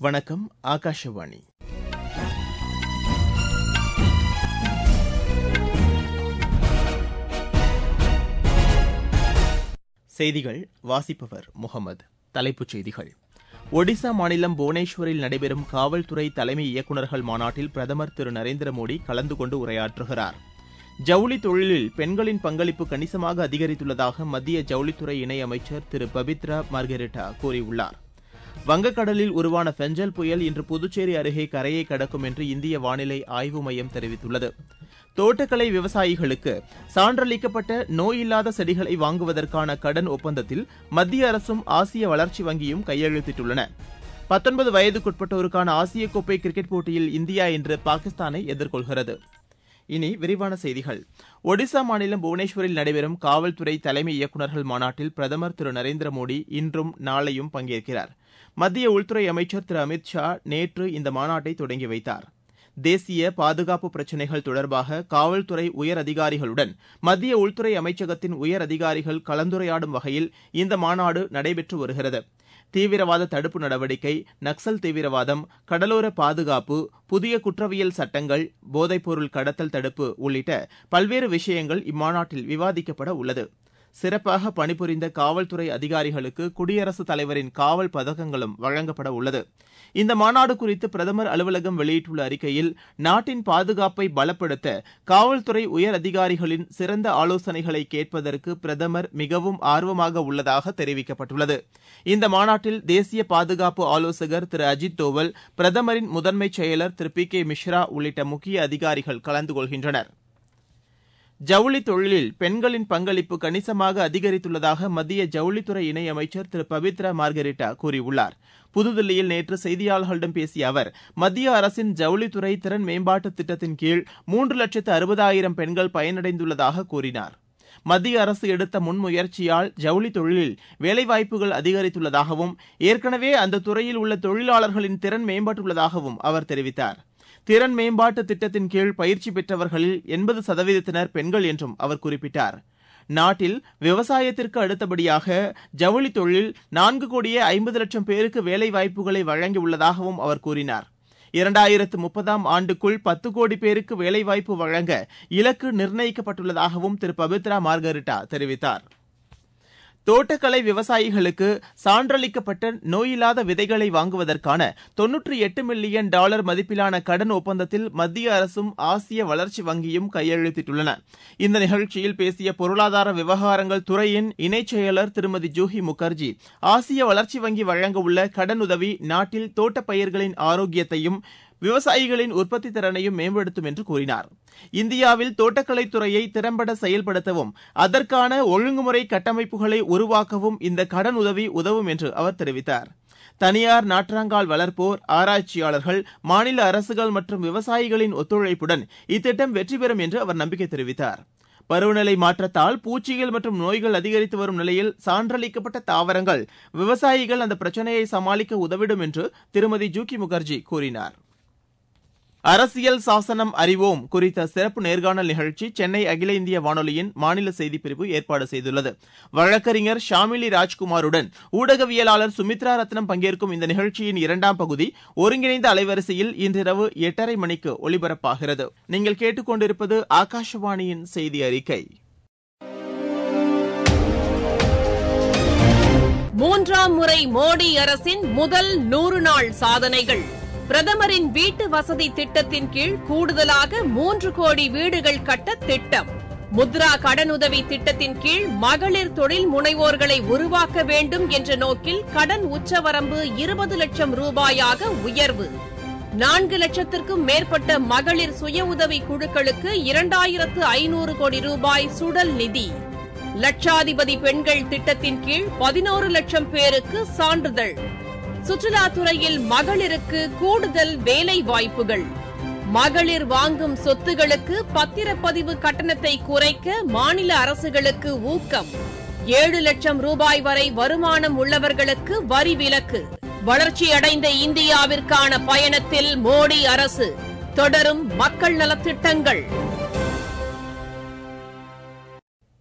வணக்கம் ஆகாஷவாணி செய்திகள் வாசிப்பவர் முகமது தலைப்புச் செய்திகள் ஒடிசா மாநிலம் புவனேஸ்வரில் நடைபெறும் காவல்துறை தலைமை இயக்குநர்கள் மாநாட்டில் பிரதமர் திரு நரேந்திர மோடி கலந்து கொண்டு உரையாற்றுகிறார் ஜவுளி தொழிலில் பெண்களின் பங்களிப்பு கணிசமாக அதிகரித்துள்ளதாக மத்திய ஜவுளித்துறை இணையமைச்சர் திரு பபித்ரா மார்கெரிட்டா கூறியுள்ளார் வங்கக்கடலில் உருவான பெஞ்சல் புயல் இன்று புதுச்சேரி அருகே கரையை கடக்கும் என்று இந்திய வானிலை ஆய்வு மையம் தெரிவித்துள்ளது தோட்டக்கலை விவசாயிகளுக்கு சான்றளிக்கப்பட்ட நோயில்லாத செடிகளை வாங்குவதற்கான கடன் ஒப்பந்தத்தில் மத்திய அரசும் ஆசிய வளர்ச்சி வங்கியும் கையெழுத்திட்டுள்ளன பத்தொன்பது வயதுக்குட்பட்டோருக்கான ஆசிய கோப்பை கிரிக்கெட் போட்டியில் இந்தியா இன்று பாகிஸ்தானை எதிர்கொள்கிறது இனி விரிவான செய்திகள் ஒடிசா மாநிலம் புவனேஸ்வரில் நடைபெறும் காவல்துறை தலைமை இயக்குநர்கள் மாநாட்டில் பிரதமர் திரு நரேந்திர மோடி இன்றும் நாளையும் பங்கேற்கிறார் மத்திய உள்துறை அமைச்சர் திரு அமித் ஷா நேற்று இந்த மாநாட்டை தொடங்கி வைத்தார் தேசிய பாதுகாப்பு பிரச்சினைகள் தொடர்பாக காவல்துறை உயர் அதிகாரிகளுடன் மத்திய உள்துறை அமைச்சகத்தின் உயர் அதிகாரிகள் கலந்துரையாடும் வகையில் இந்த மாநாடு நடைபெற்று வருகிறது தீவிரவாத தடுப்பு நடவடிக்கை நக்சல் தீவிரவாதம் கடலோர பாதுகாப்பு புதிய குற்றவியல் சட்டங்கள் போதைப்பொருள் கடத்தல் தடுப்பு உள்ளிட்ட பல்வேறு விஷயங்கள் இம்மாநாட்டில் விவாதிக்கப்பட உள்ளது சிறப்பாக பணிபுரிந்த காவல்துறை அதிகாரிகளுக்கு குடியரசுத் தலைவரின் காவல் பதக்கங்களும் வழங்கப்பட உள்ளது இந்த மாநாடு குறித்து பிரதமர் அலுவலகம் வெளியிட்டுள்ள அறிக்கையில் நாட்டின் பாதுகாப்பை பலப்படுத்த காவல்துறை உயர் அதிகாரிகளின் சிறந்த ஆலோசனைகளை கேட்பதற்கு பிரதமர் மிகவும் ஆர்வமாக உள்ளதாக தெரிவிக்கப்பட்டுள்ளது இந்த மாநாட்டில் தேசிய பாதுகாப்பு ஆலோசகர் திரு அஜித் தோவல் பிரதமரின் முதன்மைச் செயலர் திரு பி கே மிஸ்ரா உள்ளிட்ட முக்கிய அதிகாரிகள் கலந்து கொள்கின்றனர் ஜவுளி தொழிலில் பெண்களின் பங்களிப்பு கணிசமாக அதிகரித்துள்ளதாக மத்திய ஜவுளித்துறை இணையமைச்சர் திரு பபித்ரா மார்கெரிட்டா கூறியுள்ளார் புதுதில்லியில் நேற்று செய்தியாளர்களிடம் பேசிய அவர் மத்திய அரசின் ஜவுளித்துறை திறன் மேம்பாட்டு திட்டத்தின் கீழ் மூன்று லட்சத்து அறுபதாயிரம் பெண்கள் பயனடைந்துள்ளதாக கூறினார் மத்திய அரசு எடுத்த முன்முயற்சியால் ஜவுளி தொழிலில் வேலைவாய்ப்புகள் அதிகரித்துள்ளதாகவும் ஏற்கனவே அந்த துறையில் உள்ள தொழிலாளர்களின் திறன் மேம்பட்டுள்ளதாகவும் அவர் தெரிவித்தார் திறன் மேம்பாட்டு திட்டத்தின் கீழ் பயிற்சி பெற்றவர்களில் எண்பது சதவீதத்தினர் பெண்கள் என்றும் அவர் குறிப்பிட்டார் நாட்டில் விவசாயத்திற்கு அடுத்தபடியாக ஜவுளி தொழில் நான்கு கோடியே ஐம்பது லட்சம் பேருக்கு வேலை வாய்ப்புகளை வழங்கியுள்ளதாகவும் அவர் கூறினார் இரண்டாயிரத்து முப்பதாம் ஆண்டுக்குள் பத்து கோடி பேருக்கு வேலைவாய்ப்பு வழங்க இலக்கு நிர்ணயிக்கப்பட்டுள்ளதாகவும் திரு பபித்ரா மார்கரிட்டா தெரிவித்தார் தோட்டக்கலை விவசாயிகளுக்கு சான்றளிக்கப்பட்ட நோயில்லாத விதைகளை வாங்குவதற்கான தொன்னூற்றி எட்டு மில்லியன் டாலர் மதிப்பிலான கடன் ஒப்பந்தத்தில் மத்திய அரசும் ஆசிய வளர்ச்சி வங்கியும் கையெழுத்திட்டுள்ளன இந்த நிகழ்ச்சியில் பேசிய பொருளாதார விவகாரங்கள் துறையின் இணைச் செயலர் திருமதி ஜூஹி முகர்ஜி ஆசிய வளர்ச்சி வங்கி வழங்க உள்ள கடனுதவி நாட்டில் தோட்டப் பயிர்களின் ஆரோக்கியத்தையும் விவசாயிகளின் உற்பத்தி திறனையும் மேம்படுத்தும் என்று கூறினார் இந்தியாவில் தோட்டக்கலைத் துறையை திறம்பட செயல்படுத்தவும் அதற்கான ஒழுங்குமுறை கட்டமைப்புகளை உருவாக்கவும் இந்த கடன் உதவி உதவும் என்று அவர் தெரிவித்தார் தனியார் நாற்றாங்கால் வளர்ப்போர் ஆராய்ச்சியாளர்கள் மாநில அரசுகள் மற்றும் விவசாயிகளின் ஒத்துழைப்புடன் இத்திட்டம் வெற்றி பெறும் என்று அவர் நம்பிக்கை தெரிவித்தார் பருவநிலை மாற்றத்தால் பூச்சிகள் மற்றும் நோய்கள் அதிகரித்து வரும் நிலையில் சான்றளிக்கப்பட்ட தாவரங்கள் விவசாயிகள் அந்த பிரச்சனையை சமாளிக்க உதவிடும் என்று திருமதி ஜூகி முகர்ஜி கூறினார் அரசியல் சாசனம் அறிவோம் குறித்த சிறப்பு நேர்காணல் நிகழ்ச்சி சென்னை அகில இந்திய வானொலியின் மாநில செய்திப்பிரிவு ஏற்பாடு செய்துள்ளது வழக்கறிஞர் ஷாமிலி ராஜ்குமாருடன் ஊடகவியலாளர் சுமித்ரா ரத்னம் பங்கேற்கும் இந்த நிகழ்ச்சியின் இரண்டாம் பகுதி ஒருங்கிணைந்த அலைவரிசையில் இன்றிரவு எட்டரை மணிக்கு ஒலிபரப்பாகிறது நீங்கள் கேட்டுக்கொண்டிருப்பது ஆகாஷவாணியின் செய்தி அறிக்கை மூன்றாம் முறை மோடி அரசின் முதல் நூறு நாள் சாதனைகள் பிரதமரின் வீட்டு வசதி திட்டத்தின் கீழ் கூடுதலாக மூன்று கோடி வீடுகள் கட்ட திட்டம் முத்ரா கடனுதவி திட்டத்தின் கீழ் மகளிர் தொழில் முனைவோர்களை உருவாக்க வேண்டும் என்ற நோக்கில் கடன் உச்சவரம்பு இருபது லட்சம் ரூபாயாக உயர்வு நான்கு லட்சத்திற்கும் மேற்பட்ட மகளிர் சுய உதவி குழுக்களுக்கு இரண்டாயிரத்து ஐநூறு கோடி ரூபாய் சுடல் நிதி லட்சாதிபதி பெண்கள் திட்டத்தின் கீழ் பதினோரு லட்சம் பேருக்கு சான்றிதழ் சுற்றுலாத்துறையில் மகளிருக்கு கூடுதல் வேலை வாய்ப்புகள் மகளிர் வாங்கும் சொத்துகளுக்கு பத்திரப்பதிவு கட்டணத்தை குறைக்க மாநில அரசுகளுக்கு ஊக்கம் ஏழு லட்சம் ரூபாய் வரை வருமானம் உள்ளவர்களுக்கு வரி விலக்கு வளர்ச்சியடைந்த இந்தியாவிற்கான பயணத்தில் மோடி அரசு தொடரும் மக்கள் நலத்திட்டங்கள்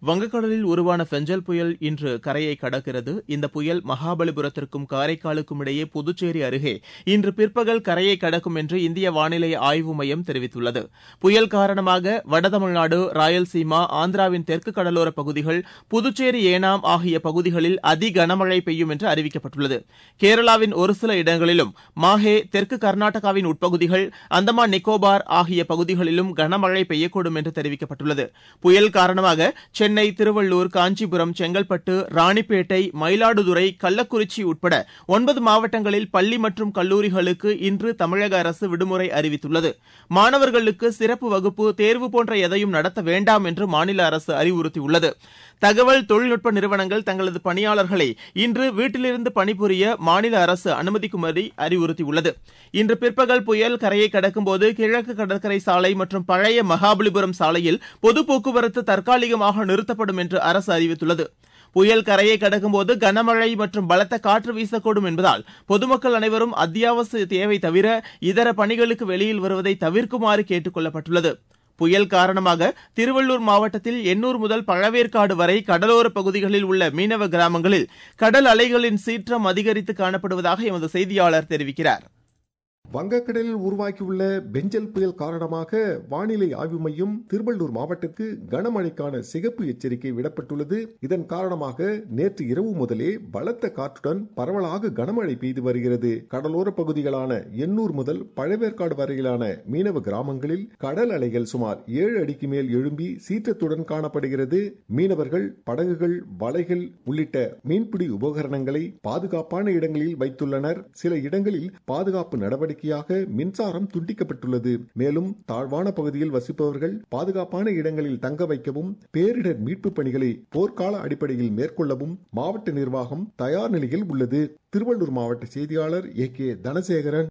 வங்கக்கடலில் உருவான பெஞ்சல் புயல் இன்று கரையை கடக்கிறது இந்த புயல் மகாபலிபுரத்திற்கும் காரைக்காலுக்கும் இடையே புதுச்சேரி அருகே இன்று பிற்பகல் கரையை கடக்கும் என்று இந்திய வானிலை ஆய்வு மையம் தெரிவித்துள்ளது புயல் காரணமாக வடதமிழ்நாடு ராயல்சீமா ஆந்திராவின் தெற்கு கடலோர பகுதிகள் புதுச்சேரி ஏனாம் ஆகிய பகுதிகளில் அதி கனமழை பெய்யும் என்று அறிவிக்கப்பட்டுள்ளது கேரளாவின் ஒரு சில இடங்களிலும் மாஹே தெற்கு கர்நாடகாவின் உட்பகுதிகள் அந்தமான் நிக்கோபார் ஆகிய பகுதிகளிலும் கனமழை பெய்யக்கூடும் என்று தெரிவிக்கப்பட்டுள்ளது புயல் காரணமாக சென்னை திருவள்ளூர் காஞ்சிபுரம் செங்கல்பட்டு ராணிப்பேட்டை மயிலாடுதுறை கள்ளக்குறிச்சி உட்பட ஒன்பது மாவட்டங்களில் பள்ளி மற்றும் கல்லூரிகளுக்கு இன்று தமிழக அரசு விடுமுறை அறிவித்துள்ளது மாணவர்களுக்கு சிறப்பு வகுப்பு தேர்வு போன்ற எதையும் நடத்த வேண்டாம் என்று மாநில அரசு அறிவுறுத்தியுள்ளது தகவல் தொழில்நுட்ப நிறுவனங்கள் தங்களது பணியாளர்களை இன்று வீட்டிலிருந்து பணிபுரிய மாநில அரசு அனுமதிக்கும்படி அறிவுறுத்தியுள்ளது இன்று பிற்பகல் புயல் கரையை கடக்கும்போது கிழக்கு கடற்கரை சாலை மற்றும் பழைய மகாபலிபுரம் சாலையில் பொது போக்குவரத்து தற்காலிகமாக நிறுத்தப்படும் என்று அரசு அறிவித்துள்ளது புயல் கரையை கடக்கும்போது கனமழை மற்றும் பலத்த காற்று வீசக்கூடும் என்பதால் பொதுமக்கள் அனைவரும் அத்தியாவசிய தேவை தவிர இதர பணிகளுக்கு வெளியில் வருவதை தவிர்க்குமாறு கேட்டுக் கொள்ளப்பட்டுள்ளது புயல் காரணமாக திருவள்ளூர் மாவட்டத்தில் எண்ணூர் முதல் பழவேற்காடு வரை கடலோர பகுதிகளில் உள்ள மீனவ கிராமங்களில் கடல் அலைகளின் சீற்றம் அதிகரித்து காணப்படுவதாக எமது செய்தியாளர் தெரிவிக்கிறார் வங்கக்கடலில் உருவாக்கியுள்ள பெஞ்சல் புயல் காரணமாக வானிலை ஆய்வு மையம் திருவள்ளூர் மாவட்டத்திற்கு கனமழைக்கான சிகப்பு எச்சரிக்கை விடப்பட்டுள்ளது இதன் காரணமாக நேற்று இரவு முதலே பலத்த காற்றுடன் பரவலாக கனமழை பெய்து வருகிறது கடலோர பகுதிகளான எண்ணூர் முதல் பழவேற்காடு வரையிலான மீனவ கிராமங்களில் கடல் அலைகள் சுமார் ஏழு அடிக்கு மேல் எழும்பி சீற்றத்துடன் காணப்படுகிறது மீனவர்கள் படகுகள் வலைகள் உள்ளிட்ட மீன்பிடி உபகரணங்களை பாதுகாப்பான இடங்களில் வைத்துள்ளனர் சில இடங்களில் பாதுகாப்பு நடவடிக்கை நடவடிக்கையாக மின்சாரம் துண்டிக்கப்பட்டுள்ளது மேலும் தாழ்வான பகுதியில் வசிப்பவர்கள் பாதுகாப்பான இடங்களில் தங்க வைக்கவும் பேரிடர் மீட்பு பணிகளை போர்க்கால அடிப்படையில் மேற்கொள்ளவும் மாவட்ட நிர்வாகம் தயார் நிலையில் உள்ளது திருவள்ளூர் மாவட்ட செய்தியாளர் ஏ கே தனசேகரன்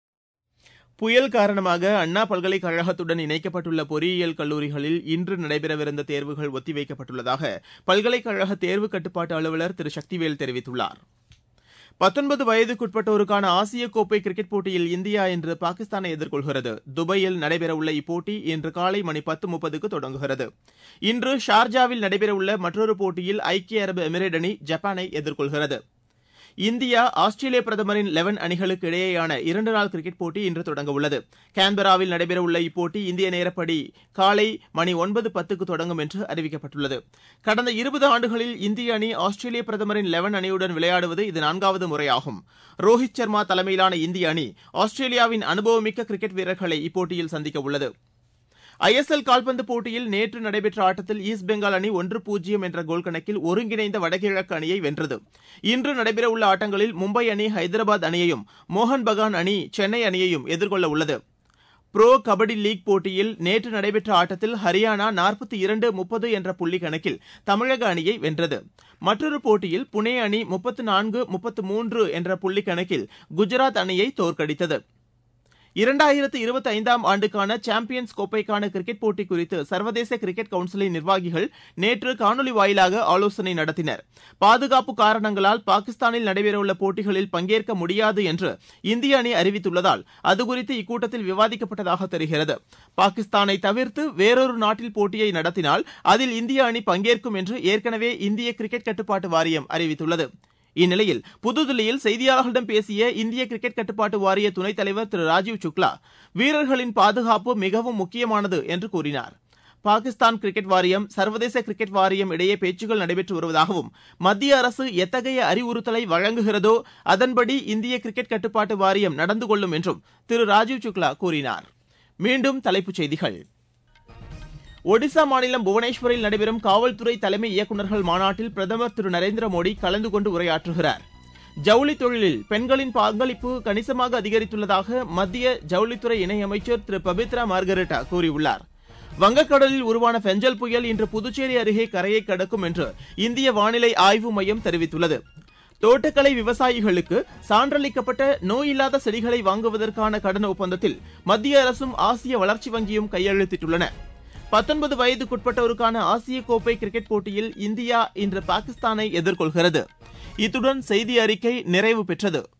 புயல் காரணமாக அண்ணா பல்கலைக்கழகத்துடன் இணைக்கப்பட்டுள்ள பொறியியல் கல்லூரிகளில் இன்று நடைபெறவிருந்த தேர்வுகள் ஒத்திவைக்கப்பட்டுள்ளதாக பல்கலைக்கழக தேர்வு கட்டுப்பாட்டு அலுவலர் திரு சக்திவேல் தெரிவித்துள்ளார் பத்தொன்பது வயதுக்குட்பட்டோருக்கான ஆசிய கோப்பை கிரிக்கெட் போட்டியில் இந்தியா இன்று பாகிஸ்தானை எதிர்கொள்கிறது துபாயில் நடைபெறவுள்ள இப்போட்டி இன்று காலை மணி பத்து முப்பதுக்கு தொடங்குகிறது இன்று ஷார்ஜாவில் நடைபெறவுள்ள மற்றொரு போட்டியில் ஐக்கிய அரபு எமிரேட் அணி ஜப்பானை எதிர்கொள்கிறது இந்தியா ஆஸ்திரேலிய பிரதமரின் லெவன் அணிகளுக்கு இடையேயான இரண்டு நாள் கிரிக்கெட் போட்டி இன்று தொடங்கவுள்ளது கான்பெராவில் நடைபெறவுள்ள இப்போட்டி இந்திய நேரப்படி காலை மணி ஒன்பது பத்துக்கு தொடங்கும் என்று அறிவிக்கப்பட்டுள்ளது கடந்த இருபது ஆண்டுகளில் இந்திய அணி ஆஸ்திரேலிய பிரதமரின் லெவன் அணியுடன் விளையாடுவது இது நான்காவது முறையாகும் ரோஹித் சர்மா தலைமையிலான இந்திய அணி ஆஸ்திரேலியாவின் அனுபவமிக்க கிரிக்கெட் வீரர்களை இப்போட்டியில் சந்திக்க உள்ளது ஐஎஸ்எல் கால்பந்து போட்டியில் நேற்று நடைபெற்ற ஆட்டத்தில் ஈஸ்ட் பெங்கால் அணி ஒன்று பூஜ்ஜியம் என்ற கோல் கணக்கில் ஒருங்கிணைந்த வடகிழக்கு அணியை வென்றது இன்று நடைபெறவுள்ள ஆட்டங்களில் மும்பை அணி ஹைதராபாத் அணியையும் மோகன் பகான் அணி சென்னை அணியையும் எதிர்கொள்ள உள்ளது புரோ கபடி லீக் போட்டியில் நேற்று நடைபெற்ற ஆட்டத்தில் ஹரியானா நாற்பத்தி இரண்டு முப்பது என்ற புள்ளி கணக்கில் தமிழக அணியை வென்றது மற்றொரு போட்டியில் புனே அணி முப்பத்து நான்கு முப்பத்து மூன்று என்ற புள்ளி கணக்கில் குஜராத் அணியை தோற்கடித்தது இரண்டாயிரத்து இருபத்தி ஐந்தாம் ஆண்டுக்கான சாம்பியன்ஸ் கோப்பைக்கான கிரிக்கெட் போட்டி குறித்து சர்வதேச கிரிக்கெட் கவுன்சிலின் நிர்வாகிகள் நேற்று காணொலி வாயிலாக ஆலோசனை நடத்தினர் பாதுகாப்பு காரணங்களால் பாகிஸ்தானில் நடைபெறவுள்ள போட்டிகளில் பங்கேற்க முடியாது என்று இந்திய அணி அறிவித்துள்ளதால் அதுகுறித்து இக்கூட்டத்தில் விவாதிக்கப்பட்டதாக தெரிகிறது பாகிஸ்தானை தவிர்த்து வேறொரு நாட்டில் போட்டியை நடத்தினால் அதில் இந்திய அணி பங்கேற்கும் என்று ஏற்கனவே இந்திய கிரிக்கெட் கட்டுப்பாட்டு வாரியம் அறிவித்துள்ளது இந்நிலையில் புதுதில்லியில் செய்தியாளர்களிடம் பேசிய இந்திய கிரிக்கெட் கட்டுப்பாட்டு வாரிய துணைத் தலைவர் திரு ராஜீவ் சுக்லா வீரர்களின் பாதுகாப்பு மிகவும் முக்கியமானது என்று கூறினார் பாகிஸ்தான் கிரிக்கெட் வாரியம் சர்வதேச கிரிக்கெட் வாரியம் இடையே பேச்சுக்கள் நடைபெற்று வருவதாகவும் மத்திய அரசு எத்தகைய அறிவுறுத்தலை வழங்குகிறதோ அதன்படி இந்திய கிரிக்கெட் கட்டுப்பாட்டு வாரியம் நடந்து கொள்ளும் என்றும் திரு ராஜீவ் சுக்லா கூறினார் மீண்டும் தலைப்புச் செய்திகள் ஒடிசா மாநிலம் புவனேஸ்வரில் நடைபெறும் காவல்துறை தலைமை இயக்குநர்கள் மாநாட்டில் பிரதமர் திரு நரேந்திர மோடி கலந்து கொண்டு உரையாற்றுகிறார் ஜவுளி தொழிலில் பெண்களின் பங்களிப்பு கணிசமாக அதிகரித்துள்ளதாக மத்திய ஜவுளித்துறை இணையமைச்சர் திரு பபித்ரா மார்கரெட்டா கூறியுள்ளார் வங்கக்கடலில் உருவான பெஞ்சல் புயல் இன்று புதுச்சேரி அருகே கரையை கடக்கும் என்று இந்திய வானிலை ஆய்வு மையம் தெரிவித்துள்ளது தோட்டக்கலை விவசாயிகளுக்கு சான்றளிக்கப்பட்ட நோயில்லாத செடிகளை வாங்குவதற்கான கடன் ஒப்பந்தத்தில் மத்திய அரசும் ஆசிய வளர்ச்சி வங்கியும் கையெழுத்திட்டுள்ளன பத்தொன்பது வயதுக்குட்பட்டோருக்கான ஆசிய கோப்பை கிரிக்கெட் போட்டியில் இந்தியா இன்று பாகிஸ்தானை எதிர்கொள்கிறது இத்துடன் செய்தி அறிக்கை நிறைவு பெற்றது